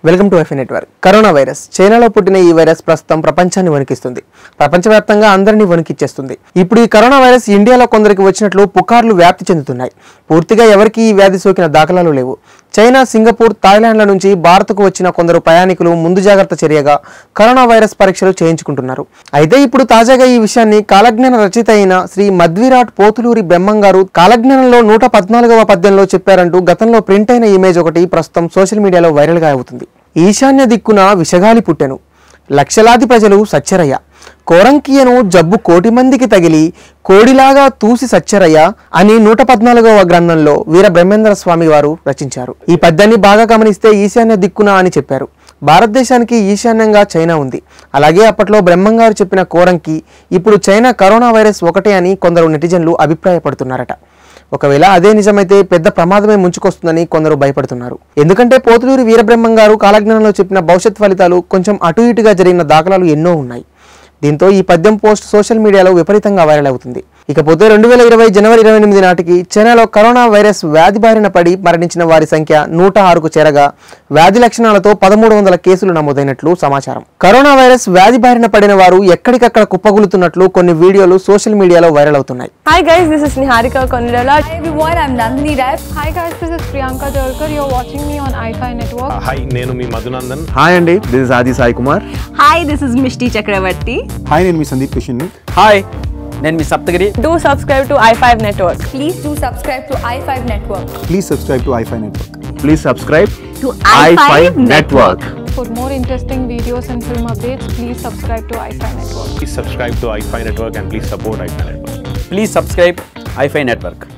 Welcome to F network corona virus చైనాలో పుట్టిన ఈ వైరస్ ప్రస్తుతం ప్రపంచాన్ని వణికిస్తుంది ప్రపంచవ్యాప్తంగా అందరినీ వణికిచ్చేస్తుంది ఇప్పుడు ఈ కరోనా వైరస్ ఇండియాలో కొందరికి వచ్చినట్లు పుకార్లు వ్యాప్తి చెందుతున్నాయి పూర్తిగా ఎవరికి ఈ వ్యాధి సోకిన దాఖలాలు లేవు చైనా సింగపూర్ థాయిలాండ్ల నుంచి భారత్కు వచ్చిన కొందరు ప్రయాణికులు ముందు జాగ్రత్త చర్యగా కరోనా వైరస్ పరీక్షలు చేయించుకుంటున్నారు అయితే ఇప్పుడు తాజాగా ఈ విషయాన్ని కాలజ్ఞాన రచయిత అయిన శ్రీ మధ్విరాట్ పోతులూరి బ్రహ్మం గారు కాలజ్ఞానంలో నూట పద్నాలుగవ పద్యంలో చెప్పారంటూ గతంలో ప్రింట్ అయిన ఇమేజ్ ఒకటి ప్రస్తుతం సోషల్ మీడియాలో వైరల్గా అవుతుంది ఈశాన్య దిక్కున విషగాలి పుట్టెను లక్షలాది ప్రజలు సచ్చరయ్య కోరంకియను జబ్బు కోటి మందికి తగిలి కోడిలాగా తూసి సచ్చరయ్య అని నూట పద్నాలుగవ గ్రంథంలో వీర బ్రహ్మేంద్ర స్వామి వారు రచించారు ఈ పద్యాన్ని బాగా గమనిస్తే ఈశాన్య దిక్కున అని చెప్పారు భారతదేశానికి ఈశాన్యంగా చైనా ఉంది అలాగే అప్పట్లో బ్రహ్మంగారు చెప్పిన కోరంకి ఇప్పుడు చైనా కరోనా వైరస్ ఒకటే అని కొందరు నెటిజన్లు అభిప్రాయపడుతున్నారట ఒకవేళ అదే నిజమైతే పెద్ద ప్రమాదమే ముంచుకొస్తుందని కొందరు భయపడుతున్నారు ఎందుకంటే పోతులూరి వీరబ్రహ్మం గారు కాలజ్ఞానంలో చెప్పిన భవిష్యత్ ఫలితాలు కొంచెం అటు ఇటుగా జరిగిన దాఖలాలు ఎన్నో ఉన్నాయి దీంతో ఈ పద్యం పోస్ట్ సోషల్ మీడియాలో విపరీతంగా వైరల్ అవుతుంది ఇకపోతే రెండు వేల ఇరవై జనవరి ఇరవై ఎనిమిది నాటికి చైనాలో కరోనా వైరస్ వ్యాధి బారిన పడి మరణించిన వారి సంఖ్య నూట ఆరుకు చేరగా వ్యాధి లక్షణాలతో పదమూడు వందల కేసులు నమోదైనట్లు సమాచారం కరోనా వైరస్ వ్యాధి బారిన పడిన వారు ఎక్కడికక్కడ కుప్పగొలుతున్నట్లు కొన్ని వీడియోలు సోషల్ మీడియాలో వైరల్ అవుతున్నాయి Hi guys, this is Niharika Kondala. Hi everyone, I'm Nandini Rai. Hi guys, this is Priyanka Jalkar. You're watching me on iFi Network. Hi నేను మీ మధునందన్ హాయ్ అండి this is Aadi Sai Kumar Hi, this is Mishti Chakravarti. Hi నేను మీ Sandeep Kishan hi నేను మీ Saptagiri Do subscribe to i5 Network. Please do subscribe to i5 Network. Please subscribe to iFi network please subscribe To i5 i5 network For more interesting videos and film updates, please subscribe to iFi Network. Please subscribe to iFi network and please support iFi network please subscribe iFi network